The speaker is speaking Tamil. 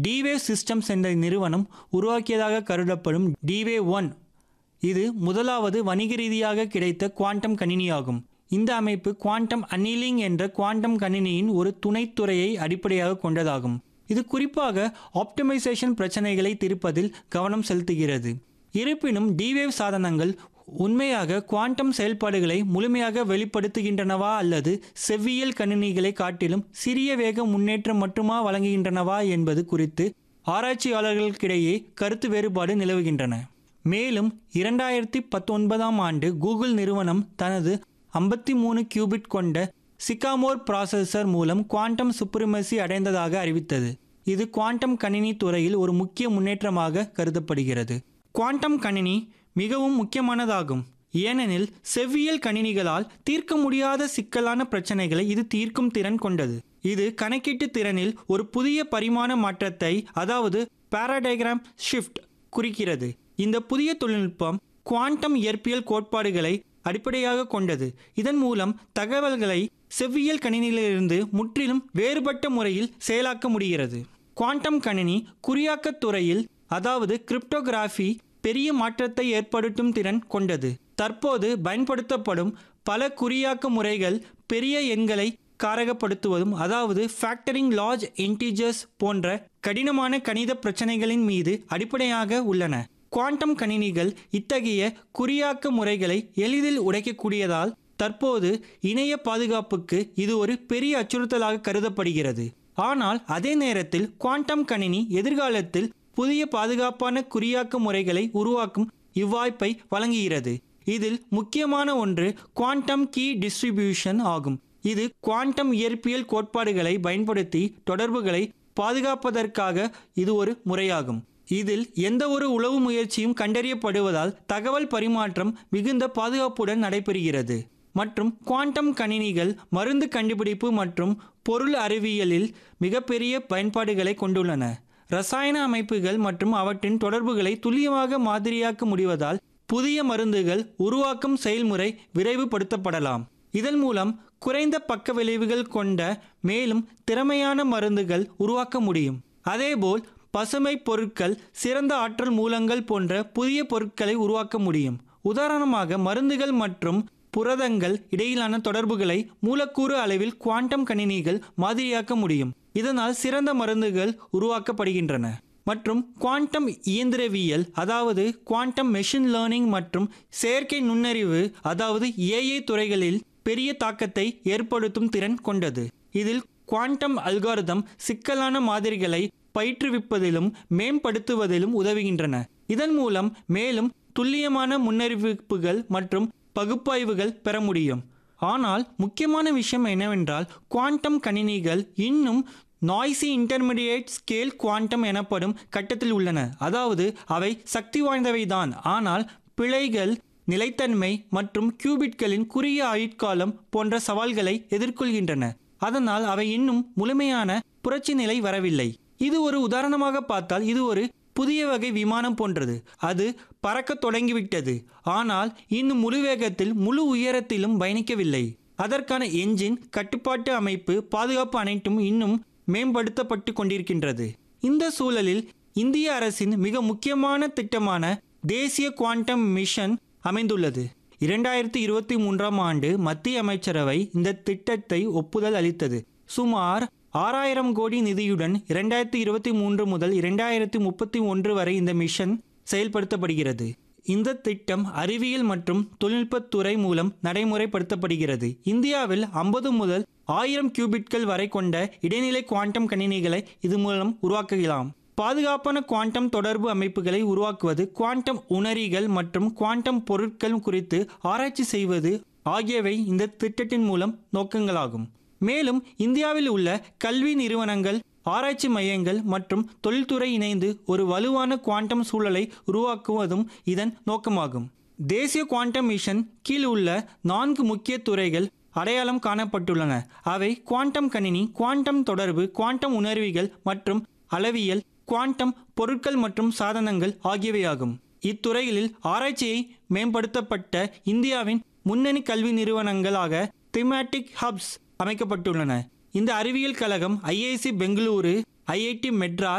டிவேவ் சிஸ்டம்ஸ் என்ற நிறுவனம் உருவாக்கியதாக கருதப்படும் டிவேவ் ஒன் இது முதலாவது வணிக ரீதியாக கிடைத்த குவாண்டம் கணினியாகும் இந்த அமைப்பு குவாண்டம் அன்னிலிங் என்ற குவாண்டம் கணினியின் ஒரு துணைத்துறையை அடிப்படையாக கொண்டதாகும் இது குறிப்பாக ஆப்டிமைசேஷன் பிரச்சனைகளை தீர்ப்பதில் கவனம் செலுத்துகிறது இருப்பினும் டிவேவ் சாதனங்கள் உண்மையாக குவாண்டம் செயல்பாடுகளை முழுமையாக வெளிப்படுத்துகின்றனவா அல்லது செவ்வியல் கணினிகளை காட்டிலும் சிறிய வேக முன்னேற்றம் மட்டுமா வழங்குகின்றனவா என்பது குறித்து ஆராய்ச்சியாளர்களுக்கிடையே கருத்து வேறுபாடு நிலவுகின்றன மேலும் இரண்டாயிரத்தி பத்தொன்பதாம் ஆண்டு கூகுள் நிறுவனம் தனது ஐம்பத்தி மூணு கியூபிட் கொண்ட சிகாமோர் ப்ராசஸர் மூலம் குவாண்டம் சுப்ரிமசி அடைந்ததாக அறிவித்தது இது குவாண்டம் கணினி துறையில் ஒரு முக்கிய முன்னேற்றமாக கருதப்படுகிறது குவாண்டம் கணினி மிகவும் முக்கியமானதாகும் ஏனெனில் செவ்வியல் கணினிகளால் தீர்க்க முடியாத சிக்கலான பிரச்சனைகளை இது தீர்க்கும் திறன் கொண்டது இது கணக்கீட்டு திறனில் ஒரு புதிய பரிமாண மாற்றத்தை அதாவது பாராடைகிராம் ஷிஃப்ட் குறிக்கிறது இந்த புதிய தொழில்நுட்பம் குவாண்டம் இயற்பியல் கோட்பாடுகளை அடிப்படையாக கொண்டது இதன் மூலம் தகவல்களை செவ்வியல் கணினியிலிருந்து முற்றிலும் வேறுபட்ட முறையில் செயலாக்க முடிகிறது குவாண்டம் கணினி குறியாக்கத் துறையில் அதாவது கிரிப்டோகிராஃபி பெரிய மாற்றத்தை ஏற்படுத்தும் திறன் கொண்டது தற்போது பயன்படுத்தப்படும் பல குறியாக்க முறைகள் பெரிய எண்களை காரகப்படுத்துவதும் அதாவது ஃபேக்டரிங் லார்ஜ் இன்டிஜர்ஸ் போன்ற கடினமான கணித பிரச்சனைகளின் மீது அடிப்படையாக உள்ளன குவாண்டம் கணினிகள் இத்தகைய குறியாக்க முறைகளை எளிதில் உடைக்கக்கூடியதால் தற்போது இணைய பாதுகாப்புக்கு இது ஒரு பெரிய அச்சுறுத்தலாக கருதப்படுகிறது ஆனால் அதே நேரத்தில் குவாண்டம் கணினி எதிர்காலத்தில் புதிய பாதுகாப்பான குறியாக்க முறைகளை உருவாக்கும் இவ்வாய்ப்பை வழங்குகிறது இதில் முக்கியமான ஒன்று குவாண்டம் கீ டிஸ்ட்ரிபியூஷன் ஆகும் இது குவாண்டம் இயற்பியல் கோட்பாடுகளை பயன்படுத்தி தொடர்புகளை பாதுகாப்பதற்காக இது ஒரு முறையாகும் இதில் எந்த ஒரு உளவு முயற்சியும் கண்டறியப்படுவதால் தகவல் பரிமாற்றம் மிகுந்த பாதுகாப்புடன் நடைபெறுகிறது மற்றும் குவாண்டம் கணினிகள் மருந்து கண்டுபிடிப்பு மற்றும் பொருள் அறிவியலில் மிகப்பெரிய பயன்பாடுகளை கொண்டுள்ளன ரசாயன அமைப்புகள் மற்றும் அவற்றின் தொடர்புகளை துல்லியமாக மாதிரியாக்க முடிவதால் புதிய மருந்துகள் உருவாக்கும் செயல்முறை விரைவுபடுத்தப்படலாம் இதன் மூலம் குறைந்த பக்க விளைவுகள் கொண்ட மேலும் திறமையான மருந்துகள் உருவாக்க முடியும் அதேபோல் பசுமை பொருட்கள் சிறந்த ஆற்றல் மூலங்கள் போன்ற புதிய பொருட்களை உருவாக்க முடியும் உதாரணமாக மருந்துகள் மற்றும் புரதங்கள் இடையிலான தொடர்புகளை மூலக்கூறு அளவில் குவாண்டம் கணினிகள் மாதிரியாக்க முடியும் இதனால் சிறந்த மருந்துகள் உருவாக்கப்படுகின்றன மற்றும் குவாண்டம் இயந்திரவியல் அதாவது குவாண்டம் மெஷின் லேர்னிங் மற்றும் செயற்கை நுண்ணறிவு அதாவது ஏஐ துறைகளில் பெரிய தாக்கத்தை ஏற்படுத்தும் திறன் கொண்டது இதில் குவாண்டம் அல்காரிதம் சிக்கலான மாதிரிகளை பயிற்றுவிப்பதிலும் மேம்படுத்துவதிலும் உதவுகின்றன இதன் மூலம் மேலும் துல்லியமான முன்னறிவிப்புகள் மற்றும் பகுப்பாய்வுகள் பெற முடியும் ஆனால் முக்கியமான விஷயம் என்னவென்றால் குவாண்டம் கணினிகள் இன்னும் நாய்ஸி இன்டர்மீடியேட் ஸ்கேல் குவாண்டம் எனப்படும் கட்டத்தில் உள்ளன அதாவது அவை சக்தி வாய்ந்தவைதான் ஆனால் பிழைகள் நிலைத்தன்மை மற்றும் கியூபிட்களின் குறுகிய ஆயுட்காலம் போன்ற சவால்களை எதிர்கொள்கின்றன அதனால் அவை இன்னும் முழுமையான புரட்சி நிலை வரவில்லை இது ஒரு உதாரணமாக பார்த்தால் இது ஒரு புதிய வகை விமானம் போன்றது அது பறக்கத் தொடங்கிவிட்டது ஆனால் இன்னும் முழு வேகத்தில் முழு உயரத்திலும் பயணிக்கவில்லை அதற்கான என்ஜின் கட்டுப்பாட்டு அமைப்பு பாதுகாப்பு அனைத்தும் இன்னும் மேம்படுத்தப்பட்டு கொண்டிருக்கின்றது இந்த சூழலில் இந்திய அரசின் மிக முக்கியமான திட்டமான தேசிய குவாண்டம் மிஷன் அமைந்துள்ளது இரண்டாயிரத்தி இருபத்தி மூன்றாம் ஆண்டு மத்திய அமைச்சரவை இந்த திட்டத்தை ஒப்புதல் அளித்தது சுமார் ஆறாயிரம் கோடி நிதியுடன் இரண்டாயிரத்தி இருபத்தி மூன்று முதல் இரண்டாயிரத்தி முப்பத்தி ஒன்று வரை இந்த மிஷன் செயல்படுத்தப்படுகிறது இந்த திட்டம் அறிவியல் மற்றும் தொழில்நுட்பத்துறை மூலம் நடைமுறைப்படுத்தப்படுகிறது இந்தியாவில் ஐம்பது முதல் ஆயிரம் கியூபிட்கள் வரை கொண்ட இடைநிலை குவாண்டம் கணினிகளை இது மூலம் உருவாக்கலாம் பாதுகாப்பான குவாண்டம் தொடர்பு அமைப்புகளை உருவாக்குவது குவாண்டம் உணரிகள் மற்றும் குவாண்டம் பொருட்கள் குறித்து ஆராய்ச்சி செய்வது ஆகியவை இந்த திட்டத்தின் மூலம் நோக்கங்களாகும் மேலும் இந்தியாவில் உள்ள கல்வி நிறுவனங்கள் ஆராய்ச்சி மையங்கள் மற்றும் தொழில்துறை இணைந்து ஒரு வலுவான குவாண்டம் சூழலை உருவாக்குவதும் இதன் நோக்கமாகும் தேசிய குவாண்டம் மிஷன் கீழ் உள்ள நான்கு முக்கிய துறைகள் அடையாளம் காணப்பட்டுள்ளன அவை குவாண்டம் கணினி குவாண்டம் தொடர்பு குவாண்டம் உணர்விகள் மற்றும் அளவியல் குவாண்டம் பொருட்கள் மற்றும் சாதனங்கள் ஆகியவையாகும் இத்துறைகளில் ஆராய்ச்சியை மேம்படுத்தப்பட்ட இந்தியாவின் முன்னணி கல்வி நிறுவனங்களாக திமேட்டிக் ஹப்ஸ் அமைக்கப்பட்டுள்ளன இந்த அறிவியல் கழகம் ஐஐசி பெங்களூரு ஐஐடி மெட்ராஸ்